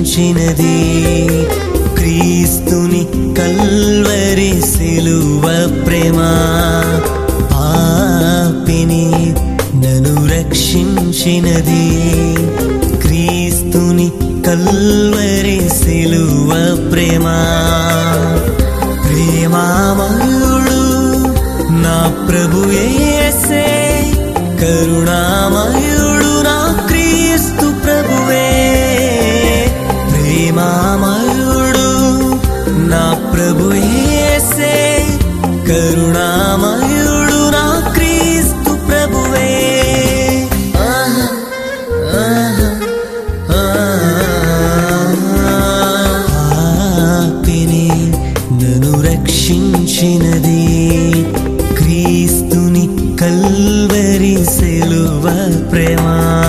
రక్షించినది క్రీస్తుని కల్వరి సిలువ ప్రేమ పాపిని నన్ను రక్షించినది క్రీస్తుని కల్వరి సిలువ ప్రేమ ప్రేమామయుడు నా ప్రభు యేసే కరుణామయుడు నా క్రీస్తు ప్రభువే ప్రేమామయుడు నా ప్రభు యేసే కరుణామయుడు నా క్రీస్తు ప్రభువే ఆహా, ఆహా, పాపిని నన్ను రక్షించినది క్రీస్తుని కల్వరి సెలువ ప్రేమ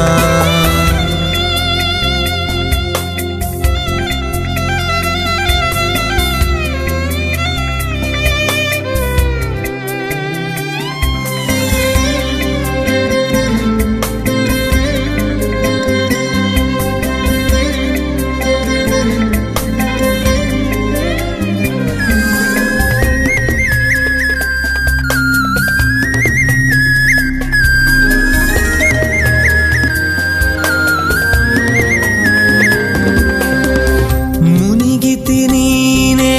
మునిగితి నీనే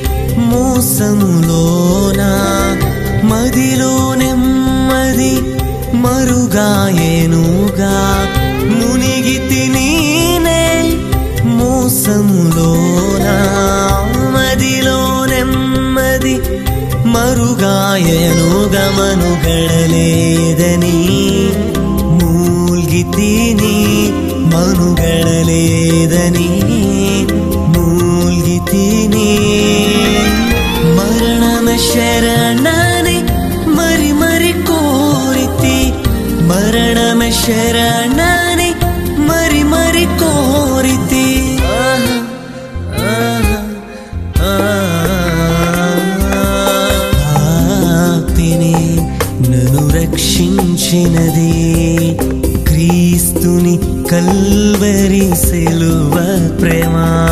మోసములోన మదిలో నెమ్మది మరుగాయేనుగా మునిగితి నీనే మోసములోన మదిలో నెమ్మది మరుగాయనుగా మనుగడలేదని మూల్గితిని మనుగడలేదని మూల్గితిని మరణమ శరణని మరి మరి కోరితి మరణమ శరణని మరి మరి కోరితి ఆహా, ఆహా, పాపిని నన్ను రక్షించినది క్రీస్తుని కల్వరి సెలువ ప్రేమ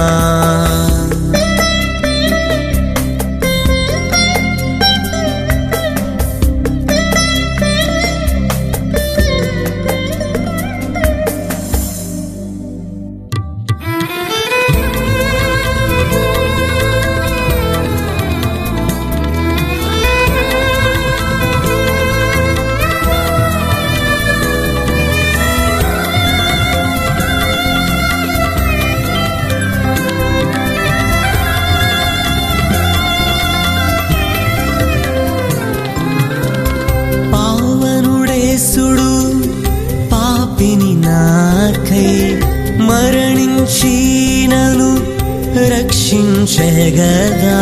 పావనుడేసుడు పాపిని నాకై మరణించినను రక్షించగదా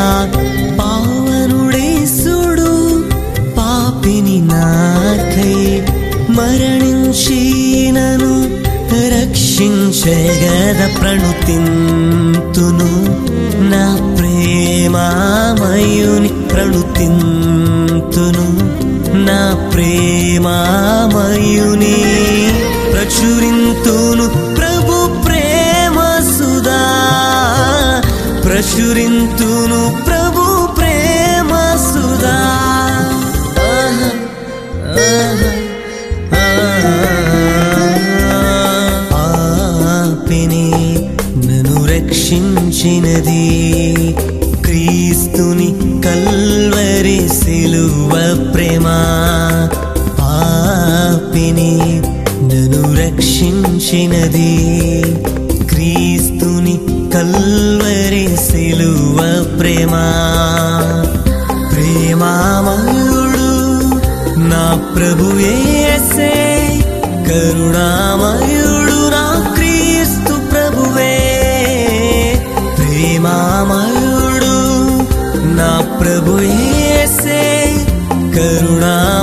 పావనుడేసుడు పాపిని నాకై మరణించినను రక్షించగద ప్రణుతింతును నా ప్రేమామయుని ప్రణుతింతును నా ప్రేమామయుని ప్రచురింతును ప్రభు ప్రేమ సుధా ప్రచురింతును ప్రభు ప్రేమ సుధా ఆహా, ఆహా, పాపిని నన్ను రక్షించినది క్రీస్తుని కల్వరి సిలువ ప్రేమ పాపిని నన్ను రక్షించినది క్రీస్తుని కల్వరి సిలువ ప్రేమ ప్రేమామయుడు నా ప్రభు యేసే కరుణామయుడు నా క్రీస్తు ప్రభువే ప్రేమామయుడు నా ప్రభు యేసే కరుణా